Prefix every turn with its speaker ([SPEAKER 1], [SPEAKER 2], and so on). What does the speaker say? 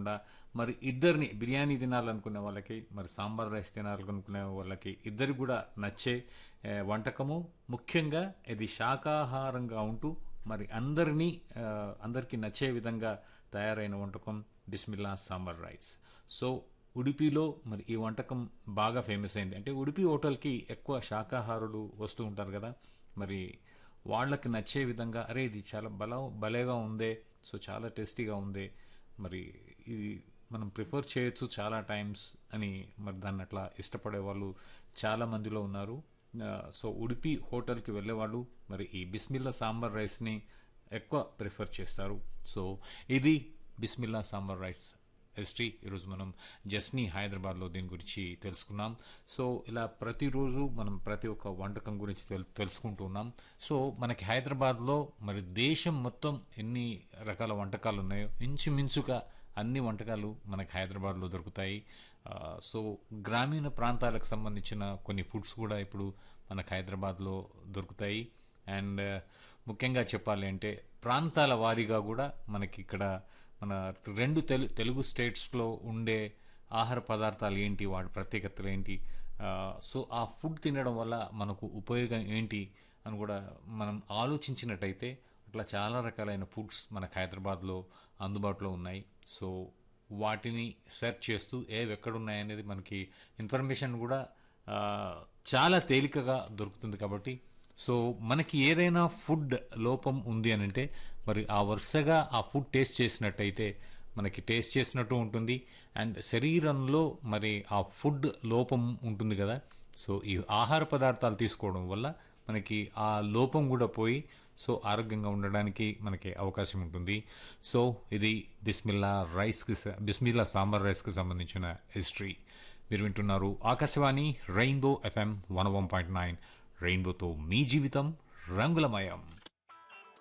[SPEAKER 1] కాకుండా మరి ఇద్దరిని బిర్యానీ తినాలనుకునే వాళ్ళకి మరి సాంబార్ రైస్ తినాలనుకునే వాళ్ళకి ఇద్దరు కూడా నచ్చే ఏ, వంటకము ముఖ్యంగా ఇది శాకాహారంగా ఉంటూ మరి అందరినీ ఆ, అందరికీ నచ్చే విధంగా తయారైన వంటకం బిస్మిల్లా సాంబార్ రైస్ సో ఉడిపిలో మరి ఈ వంటకం బాగా ఫేమస్ అయింది అంటే ఉడిపి హోటల్కి ఎక్కువ శాకాహారులు వస్తూ ఉంటారు కదా మరి వాళ్ళకి నచ్చే విధంగా అరే ఇది చాలా బల భలేగా ఉందే సో చాలా టేస్టీగా ఉంది మరి ఇది మనం ప్రిఫర్ చేయొచ్చు చాలా టైమ్స్ అని మరి దాన్ని అట్లా ఇష్టపడే వాళ్ళు చాలా మందిలో ఉన్నారు ఆ, సో ఉడిపి హోటల్కి వెళ్ళేవాళ్ళు మరి ఈ బిస్మిల్లా సాంబార్ రైస్ని ఎక్కువ ప్రిఫర్ చేస్తారు సో ఇది బిస్మిల్లా సాంబార్ రైస్ హిస్టరీ ఈరోజు మనం జస్ని హైదరాబాద్లో దీని గురించి తెలుసుకున్నాం సో ఇలా ప్రతిరోజు మనం ప్రతి ఒక్క వంటకం గురించి తెల్ తెలుసుకుంటూ ఉన్నాం సో మనకి హైదరాబాద్లో మరి దేశం మొత్తం ఎన్ని రకాల వంటకాలు ఉన్నాయో ఇంచుమించుగా అన్ని వంటకాలు మనకి హైదరాబాద్లో దొరుకుతాయి ఆ, సో గ్రామీణ ప్రాంతాలకు సంబంధించిన కొన్ని ఫుడ్స్ కూడా ఇప్పుడు మనకు హైదరాబాద్లో దొరుకుతాయి అండ్ ముఖ్యంగా చెప్పాలి అంటే ప్రాంతాల వారీగా కూడా మనకి ఇక్కడ మన రెండు తెలు తెలుగు స్టేట్స్లో ఉండే ఆహార పదార్థాలు ఏంటి వాటి ప్రత్యేకతలు ఏంటి ఆ, సో ఆ ఫుడ్ తినడం వల్ల మనకు ఉపయోగం ఏంటి అని కూడా మనం ఆలోచించినట్టయితే అట్లా చాలా రకాలైన ఫుడ్స్ మనకు హైదరాబాద్లో అందుబాటులో ఉన్నాయి సో వాటిని సెర్చ్ చేస్తూ ఏవి ఎక్కడున్నాయి అనేది మనకి ఇన్ఫర్మేషన్ కూడా ఆ, చాలా తేలికగా దొరుకుతుంది కాబట్టి సో మనకి ఏదైనా ఫుడ్ లోపం ఉంది అని అంటే మరి ఆ వరుసగా ఆ ఫుడ్ టేస్ట్ చేసినట్టయితే మనకి టేస్ట్ చేసినట్టు ఉంటుంది అండ్ శరీరంలో మరి ఆ ఫుడ్ లోపం ఉంటుంది కదా సో ఈ ఆహార పదార్థాలు తీసుకోవడం వల్ల మనకి ఆ లోపం కూడా పోయి సో ఆరోగ్యంగా ఉండడానికి మనకి అవకాశం ఉంటుంది సో ఇది బిస్మిల్లా రైస్కి స- బిస్మిల్లా సాంబార్ రైస్కి సంబంధించిన హిస్టరీ మీరు వింటున్నారు Akashvani rainbow F M one one point nine రెయిన్బోతో మీ జీవితం రంగులమయం